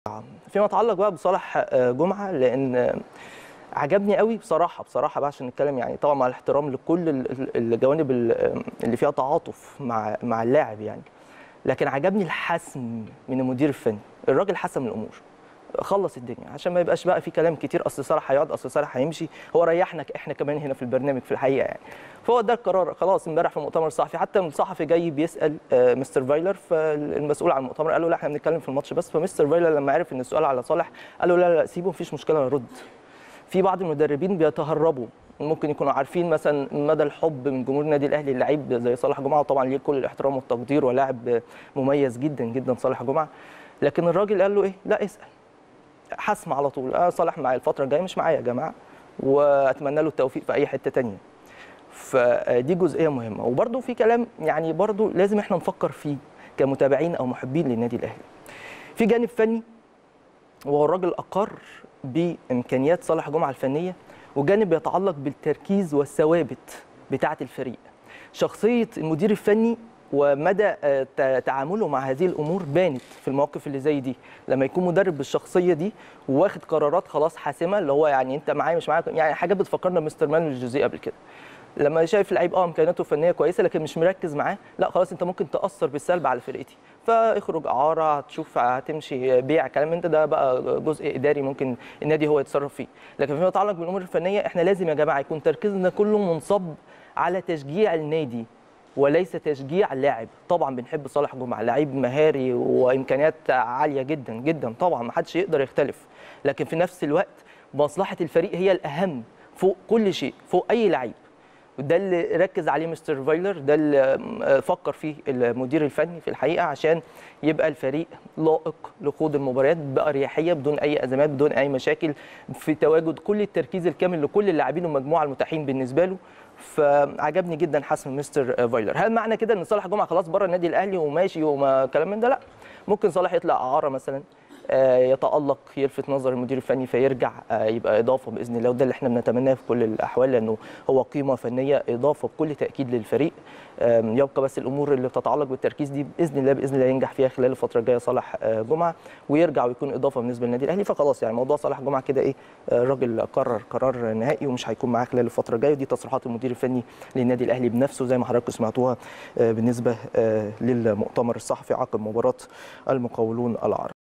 فيما يتعلق بقى بصالح آه، جمعه لان آه، عجبني قوي بصراحه بصراحه بقى عشان نتكلم يعني طبعا مع الاحترام لكل ال- ال- الجوانب ال- اللي فيها تعاطف مع مع اللاعب يعني لكن عجبني الحسم من المدير الفني الراجل حسم الامور خلص الدنيا عشان ما يبقاش بقى في كلام كتير اصل صالح هيقعد اصل صالح هيمشي هو ريحنا احنا كمان هنا في البرنامج في الحقيقه يعني فهو ده القرار خلاص امبارح في المؤتمر الصحفي حتى الصحفي جاي بيسال آه، مستر فايلر فالمسؤول عن المؤتمر قال له لا احنا بنتكلم في الماتش بس فمستر فايلر لما عرف ان السؤال على صالح قال له لا لا سيبه مفيش مشكله نرد في بعض المدربين بيتهربوا ممكن يكونوا عارفين مثلا مدى الحب من جمهور النادي الاهلي للعيب زي صالح جمعه وطبعا ليه كل الاحترام والتقدير ولاعب مميز جدا جدا صالح جمعه لكن الراجل قال له ايه لا اسال حسم على طول اه صالح معايا الفتره الجايه مش معايا يا جماعه واتمنى له التوفيق في اي حته تانية فدي جزئيه مهمه وبرده في كلام يعني برده لازم احنا نفكر فيه كمتابعين او محبين للنادي الاهلي في جانب فني وهو الراجل اقر بامكانيات صالح جمعه الفنيه وجانب يتعلق بالتركيز والثوابت بتاعه الفريق شخصيه المدير الفني ومدى آه، ت- تعامله مع هذه الامور بانت في المواقف اللي زي دي لما يكون مدرب بالشخصيه دي واخد قرارات خلاص حاسمه اللي هو يعني انت معايا مش معايا يعني حاجات بتفكرنا بمستر مانويل جوزيه قبل كده لما شايف اللعيب اه امكانياته الفنيه كويسه لكن مش مركز معاه لا خلاص انت ممكن تاثر بالسلب على فرقتي فاخرج اعاره هتشوف هتمشي بيع كلام من ده ده بقى جزء اداري ممكن النادي هو يتصرف فيه لكن فيما يتعلق بالامور الفنيه احنا لازم يا جماعه يكون تركيزنا كله منصب على تشجيع النادي وليس تشجيع لاعب طبعا بنحب صالح جمعه لعيب مهاري وامكانيات عاليه جدا جدا طبعا ما حدش يقدر يختلف لكن في نفس الوقت مصلحه الفريق هي الاهم فوق كل شيء فوق اي لعيب وده اللي ركز عليه مستر فايلر ده اللي فكر فيه المدير الفني في الحقيقه عشان يبقى الفريق لائق لخوض المباريات باريحيه بدون اي ازمات بدون اي مشاكل في تواجد كل التركيز الكامل لكل اللاعبين والمجموعه المتاحين بالنسبه له فعجبني جدا حسم مستر فايلر هل معنى كده ان صالح جمعه خلاص بره النادي الاهلي وماشي وما كلام من ده لا ممكن صالح يطلع اعاره مثلا آه، يتالق يلفت نظر المدير الفني فيرجع آه، يبقى اضافه باذن الله وده اللي احنا بنتمناه في كل الاحوال لانه هو قيمه فنيه اضافه بكل تاكيد للفريق آم، يبقى بس الامور اللي بتتعلق بالتركيز دي باذن الله باذن الله ينجح فيها خلال الفتره الجايه صالح آه، جمعه ويرجع ويكون اضافه بالنسبه للنادي الاهلي فخلاص يعني موضوع صالح جمعه كده ايه آه، الراجل قرر قرار نهائي ومش هيكون معاه خلال الفتره الجايه ودي تصريحات المدير الفني للنادي الاهلي بنفسه زي ما حضراتكم سمعتوها آه، بالنسبه آه، للمؤتمر الصحفي عقب مباراه المقاولون العرب